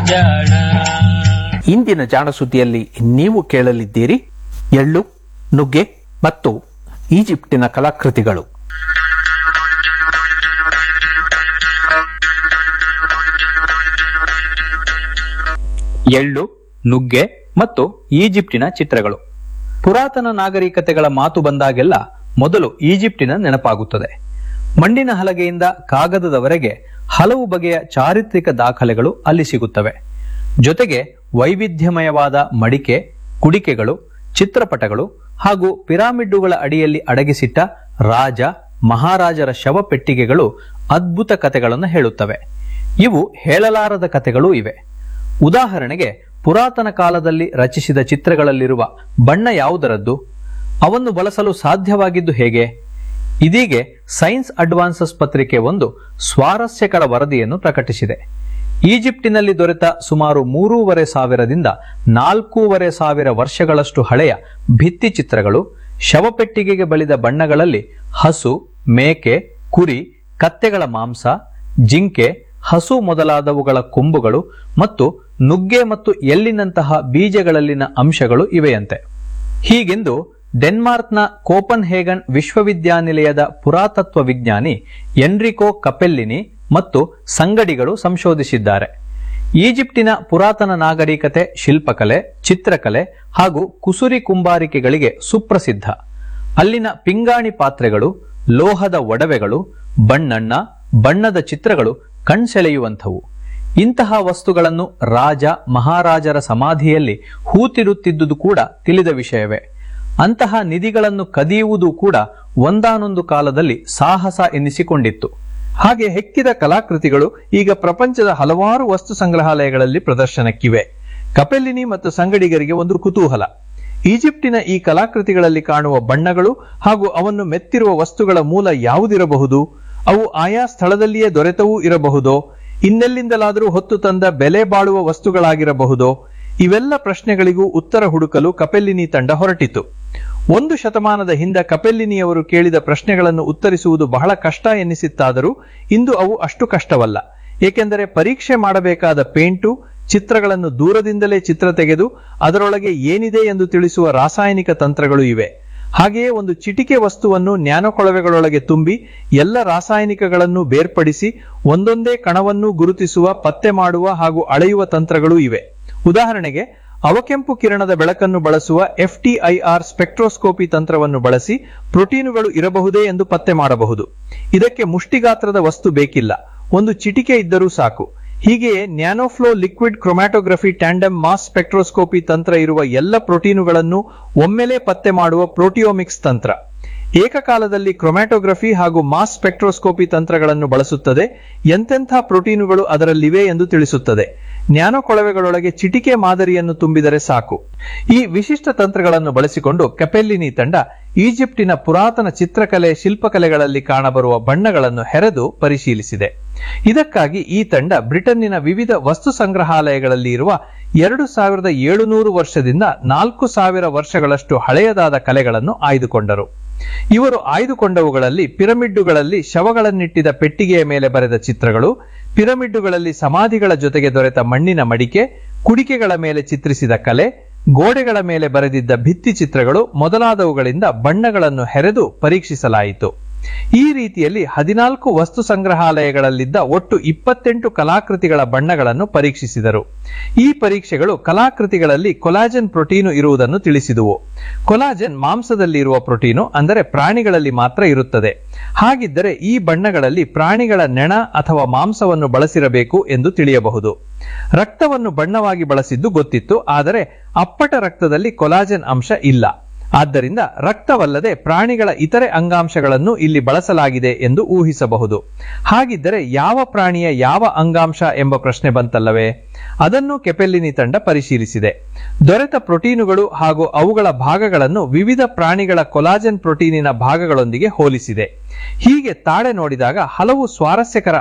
ಜಾಣ ಇಂದಿನ ಜಾಣ ಸುದ್ದಿಯಲ್ಲಿ ನೀವು ಕೇಳಲಿದ್ದೀರಿ ಎಳ್ಳು ನುಗ್ಗೆ ಮತ್ತು ಈಜಿಪ್ಟಿನ ಕಲಾಕೃತಿಗಳು ಎಳ್ಳು ನುಗ್ಗೆ ಮತ್ತು ಈಜಿಪ್ಟಿನ ಚಿತ್ರಗಳು ಪುರಾತನ ನಾಗರಿಕತೆಗಳ ಮಾತು ಬಂದಾಗೆಲ್ಲ ಮೊದಲು ಈಜಿಪ್ಟಿನ ನೆನಪಾಗುತ್ತದೆ ಮಣ್ಣಿನ ಹಲಗೆಯಿಂದ ಕಾಗದದವರೆಗೆ ಹಲವು ಬಗೆಯ ಚಾರಿತ್ರಿಕ ದಾಖಲೆಗಳು ಅಲ್ಲಿ ಸಿಗುತ್ತವೆ ಜೊತೆಗೆ ವೈವಿಧ್ಯಮಯವಾದ ಮಡಿಕೆ ಕುಡಿಕೆಗಳು ಚಿತ್ರಪಟಗಳು ಹಾಗೂ ಪಿರಾಮಿಡ್ಡುಗಳ ಅಡಿಯಲ್ಲಿ ಅಡಗಿಸಿಟ್ಟ ರಾಜ ಮಹಾರಾಜರ ಶವಪೆಟ್ಟಿಗೆಗಳು ಅದ್ಭುತ ಕಥೆಗಳನ್ನು ಹೇಳುತ್ತವೆ ಇವು ಹೇಳಲಾರದ ಕಥೆಗಳೂ ಇವೆ ಉದಾಹರಣೆಗೆ ಪುರಾತನ ಕಾಲದಲ್ಲಿ ರಚಿಸಿದ ಚಿತ್ರಗಳಲ್ಲಿರುವ ಬಣ್ಣ ಯಾವುದರದ್ದು ಅವನ್ನು ಬಳಸಲು ಸಾಧ್ಯವಾಗಿದ್ದು ಹೇಗೆ ಇದೀಗೆ ಸೈನ್ಸ್ ಅಡ್ವಾನ್ಸಸ್ ಪತ್ರಿಕೆ ಒಂದು ಸ್ವಾರಸ್ಯಕರ ವರದಿಯನ್ನು ಪ್ರಕಟಿಸಿದೆ ಈಜಿಪ್ಟಿನಲ್ಲಿ ದೊರೆತ ಸುಮಾರು ಮೂರೂವರೆ ಸಾವಿರದಿಂದ ನಾಲ್ಕೂವರೆ ಸಾವಿರ ವರ್ಷಗಳಷ್ಟು ಹಳೆಯ ಭಿತ್ತಿ ಚಿತ್ರಗಳು ಶವಪೆಟ್ಟಿಗೆಗೆ ಬಳಿದ ಬಣ್ಣಗಳಲ್ಲಿ ಹಸು ಮೇಕೆ ಕುರಿ ಕತ್ತೆಗಳ ಮಾಂಸ ಜಿಂಕೆ ಹಸು ಮೊದಲಾದವುಗಳ ಕೊಂಬುಗಳು ಮತ್ತು ನುಗ್ಗೆ ಮತ್ತು ಎಳ್ಳಿನಂತಹ ಬೀಜಗಳಲ್ಲಿನ ಅಂಶಗಳು ಇವೆಯಂತೆ ಹೀಗೆಂದು ಡೆನ್ಮಾರ್ಕ್ನ ಕೋಪನ್ ಹೇಗನ್ ವಿಶ್ವವಿದ್ಯಾನಿಲಯದ ಪುರಾತತ್ವ ವಿಜ್ಞಾನಿ ಎನ್ರಿಕೋ ಕಪೆಲ್ಲಿನಿ ಮತ್ತು ಸಂಗಡಿಗಳು ಸಂಶೋಧಿಸಿದ್ದಾರೆ ಈಜಿಪ್ಟಿನ ಪುರಾತನ ನಾಗರಿಕತೆ ಶಿಲ್ಪಕಲೆ ಚಿತ್ರಕಲೆ ಹಾಗೂ ಕುಸುರಿ ಕುಂಬಾರಿಕೆಗಳಿಗೆ ಸುಪ್ರಸಿದ್ಧ ಅಲ್ಲಿನ ಪಿಂಗಾಣಿ ಪಾತ್ರೆಗಳು ಲೋಹದ ಒಡವೆಗಳು ಬಣ್ಣಣ್ಣ ಬಣ್ಣದ ಚಿತ್ರಗಳು ಕಣ್ಸೆಳೆಯುವಂಥವು ಇಂತಹ ವಸ್ತುಗಳನ್ನು ರಾಜ ಮಹಾರಾಜರ ಸಮಾಧಿಯಲ್ಲಿ ಹೂತಿರುತ್ತಿದ್ದುದು ಕೂಡ ತಿಳಿದ ವಿಷಯವೇ ಅಂತಹ ನಿಧಿಗಳನ್ನು ಕದಿಯುವುದು ಕೂಡ ಒಂದಾನೊಂದು ಕಾಲದಲ್ಲಿ ಸಾಹಸ ಎನ್ನಿಸಿಕೊಂಡಿತ್ತು ಹಾಗೆ ಹೆಕ್ಕಿದ ಕಲಾಕೃತಿಗಳು ಈಗ ಪ್ರಪಂಚದ ಹಲವಾರು ವಸ್ತು ಸಂಗ್ರಹಾಲಯಗಳಲ್ಲಿ ಪ್ರದರ್ಶನಕ್ಕಿವೆ ಕಪೆಲ್ಲಿನಿ ಮತ್ತು ಸಂಗಡಿಗರಿಗೆ ಒಂದು ಕುತೂಹಲ ಈಜಿಪ್ಟಿನ ಈ ಕಲಾಕೃತಿಗಳಲ್ಲಿ ಕಾಣುವ ಬಣ್ಣಗಳು ಹಾಗೂ ಅವನ್ನು ಮೆತ್ತಿರುವ ವಸ್ತುಗಳ ಮೂಲ ಯಾವುದಿರಬಹುದು ಅವು ಆಯಾ ಸ್ಥಳದಲ್ಲಿಯೇ ದೊರೆತವೂ ಇರಬಹುದೋ ಇನ್ನೆಲ್ಲಿಂದಲಾದರೂ ಹೊತ್ತು ತಂದ ಬೆಲೆ ಬಾಳುವ ವಸ್ತುಗಳಾಗಿರಬಹುದೋ ಇವೆಲ್ಲ ಪ್ರಶ್ನೆಗಳಿಗೂ ಉತ್ತರ ಹುಡುಕಲು ಕಪೆಲ್ಲಿನಿ ತಂಡ ಹೊರಟಿತು ಒಂದು ಶತಮಾನದ ಹಿಂದ ಕಪೆಲ್ಲಿನಿಯವರು ಕೇಳಿದ ಪ್ರಶ್ನೆಗಳನ್ನು ಉತ್ತರಿಸುವುದು ಬಹಳ ಕಷ್ಟ ಎನ್ನಿಸಿತ್ತಾದರೂ ಇಂದು ಅವು ಅಷ್ಟು ಕಷ್ಟವಲ್ಲ ಏಕೆಂದರೆ ಪರೀಕ್ಷೆ ಮಾಡಬೇಕಾದ ಪೇಂಟು ಚಿತ್ರಗಳನ್ನು ದೂರದಿಂದಲೇ ಚಿತ್ರ ತೆಗೆದು ಅದರೊಳಗೆ ಏನಿದೆ ಎಂದು ತಿಳಿಸುವ ರಾಸಾಯನಿಕ ತಂತ್ರಗಳು ಇವೆ ಹಾಗೆಯೇ ಒಂದು ಚಿಟಿಕೆ ವಸ್ತುವನ್ನು ನ್ಯಾನೊಕೊಳವೆಗಳೊಳಗೆ ತುಂಬಿ ಎಲ್ಲ ರಾಸಾಯನಿಕಗಳನ್ನು ಬೇರ್ಪಡಿಸಿ ಒಂದೊಂದೇ ಕಣವನ್ನು ಗುರುತಿಸುವ ಪತ್ತೆ ಮಾಡುವ ಹಾಗೂ ಅಳೆಯುವ ತಂತ್ರಗಳೂ ಇವೆ ಉದಾಹರಣೆಗೆ ಅವಕೆಂಪು ಕಿರಣದ ಬೆಳಕನ್ನು ಬಳಸುವ ಎಫ್ಟಿಐಆರ್ ಸ್ಪೆಕ್ಟ್ರೋಸ್ಕೋಪಿ ತಂತ್ರವನ್ನು ಬಳಸಿ ಪ್ರೋಟೀನುಗಳು ಇರಬಹುದೇ ಎಂದು ಪತ್ತೆ ಮಾಡಬಹುದು ಇದಕ್ಕೆ ಮುಷ್ಟಿಗಾತ್ರದ ವಸ್ತು ಬೇಕಿಲ್ಲ ಒಂದು ಚಿಟಿಕೆ ಇದ್ದರೂ ಸಾಕು ಹೀಗೆಯೇ nanoflow liquid chromatography tandem mass spectroscopy ತಂತ್ರ ಇರುವ ಎಲ್ಲ ಪ್ರೋಟೀನುಗಳನ್ನು ಒಮ್ಮೆಲೇ ಪತ್ತೆ ಮಾಡುವ ಪ್ರೋಟಿಯೋಮಿಕ್ಸ್ ತಂತ್ರ ಏಕಕಾಲದಲ್ಲಿ ಕ್ರೊಮ್ಯಾಟೋಗ್ರಫಿ ಹಾಗೂ ಮಾಸ್ ಸ್ಪೆಕ್ಟ್ರೋಸ್ಕೋಪಿ ತಂತ್ರಗಳನ್ನು ಬಳಸುತ್ತದೆ ಎಂತೆಂಥ ಪ್ರೋಟೀನುಗಳು ಅದರಲ್ಲಿವೆ ಎಂದು ತಿಳಿಸುತ್ತದೆ ನ್ಯಾನೋ ಕೊಳವೆಗಳೊಳಗೆ ಚಿಟಿಕೆ ಮಾದರಿಯನ್ನು ತುಂಬಿದರೆ ಸಾಕು ಈ ವಿಶಿಷ್ಟ ತಂತ್ರಗಳನ್ನು ಬಳಸಿಕೊಂಡು ಕೆಪೆಲ್ಲಿನಿ ತಂಡ ಈಜಿಪ್ಟಿನ ಪುರಾತನ ಚಿತ್ರಕಲೆ ಶಿಲ್ಪಕಲೆಗಳಲ್ಲಿ ಕಾಣಬರುವ ಬಣ್ಣಗಳನ್ನು ಹೆರೆದು ಪರಿಶೀಲಿಸಿದೆ ಇದಕ್ಕಾಗಿ ಈ ತಂಡ ಬ್ರಿಟನ್ನಿನ ವಿವಿಧ ವಸ್ತು ಸಂಗ್ರಹಾಲಯಗಳಲ್ಲಿ ಇರುವ ಎರಡು ಸಾವಿರದ ಏಳುನೂರು ವರ್ಷದಿಂದ ನಾಲ್ಕು ಸಾವಿರ ವರ್ಷಗಳಷ್ಟು ಹಳೆಯದಾದ ಕಲೆಗಳನ್ನು ಆಯ್ದುಕೊಂಡರು ಇವರು ಆಯ್ದುಕೊಂಡವುಗಳಲ್ಲಿ ಪಿರಮಿಡ್ಡುಗಳಲ್ಲಿ ಶವಗಳನ್ನಿಟ್ಟಿದ ಪೆಟ್ಟಿಗೆಯ ಮೇಲೆ ಬರೆದ ಚಿತ್ರಗಳು ಪಿರಮಿಡ್ಡುಗಳಲ್ಲಿ ಸಮಾಧಿಗಳ ಜೊತೆಗೆ ದೊರೆತ ಮಣ್ಣಿನ ಮಡಿಕೆ ಕುಡಿಕೆಗಳ ಮೇಲೆ ಚಿತ್ರಿಸಿದ ಕಲೆ ಗೋಡೆಗಳ ಮೇಲೆ ಬರೆದಿದ್ದ ಭಿತ್ತಿ ಚಿತ್ರಗಳು ಮೊದಲಾದವುಗಳಿಂದ ಬಣ್ಣಗಳನ್ನು ಹೆರೆದು ಪರೀಕ್ಷಿಸಲಾಯಿತು ಈ ರೀತಿಯಲ್ಲಿ ಹದಿನಾಲ್ಕು ವಸ್ತು ಸಂಗ್ರಹಾಲಯಗಳಲ್ಲಿದ್ದ ಒಟ್ಟು ಇಪ್ಪತ್ತೆಂಟು ಕಲಾಕೃತಿಗಳ ಬಣ್ಣಗಳನ್ನು ಪರೀಕ್ಷಿಸಿದರು ಈ ಪರೀಕ್ಷೆಗಳು ಕಲಾಕೃತಿಗಳಲ್ಲಿ ಕೊಲಾಜನ್ ಪ್ರೋಟೀನು ಇರುವುದನ್ನು ತಿಳಿಸಿದುವು ಕೊಲಾಜನ್ ಮಾಂಸದಲ್ಲಿ ಇರುವ ಪ್ರೋಟೀನು ಅಂದರೆ ಪ್ರಾಣಿಗಳಲ್ಲಿ ಮಾತ್ರ ಇರುತ್ತದೆ ಹಾಗಿದ್ದರೆ ಈ ಬಣ್ಣಗಳಲ್ಲಿ ಪ್ರಾಣಿಗಳ ನೆಣ ಅಥವಾ ಮಾಂಸವನ್ನು ಬಳಸಿರಬೇಕು ಎಂದು ತಿಳಿಯಬಹುದು ರಕ್ತವನ್ನು ಬಣ್ಣವಾಗಿ ಬಳಸಿದ್ದು ಗೊತ್ತಿತ್ತು ಆದರೆ ಅಪ್ಪಟ ರಕ್ತದಲ್ಲಿ ಕೊಲಾಜನ್ ಅಂಶ ಇಲ್ಲ ಆದ್ದರಿಂದ ರಕ್ತವಲ್ಲದೆ ಪ್ರಾಣಿಗಳ ಇತರೆ ಅಂಗಾಂಶಗಳನ್ನು ಇಲ್ಲಿ ಬಳಸಲಾಗಿದೆ ಎಂದು ಊಹಿಸಬಹುದು ಹಾಗಿದ್ದರೆ ಯಾವ ಪ್ರಾಣಿಯ ಯಾವ ಅಂಗಾಂಶ ಎಂಬ ಪ್ರಶ್ನೆ ಬಂತಲ್ಲವೇ ಅದನ್ನು ಕೆಪೆಲ್ಲಿನಿ ತಂಡ ಪರಿಶೀಲಿಸಿದೆ ದೊರೆತ ಪ್ರೋಟೀನುಗಳು ಹಾಗೂ ಅವುಗಳ ಭಾಗಗಳನ್ನು ವಿವಿಧ ಪ್ರಾಣಿಗಳ ಕೊಲಾಜನ್ ಪ್ರೋಟೀನಿನ ಭಾಗಗಳೊಂದಿಗೆ ಹೋಲಿಸಿದೆ ಹೀಗೆ ತಾಳೆ ನೋಡಿದಾಗ ಹಲವು ಸ್ವಾರಸ್ಯಕರ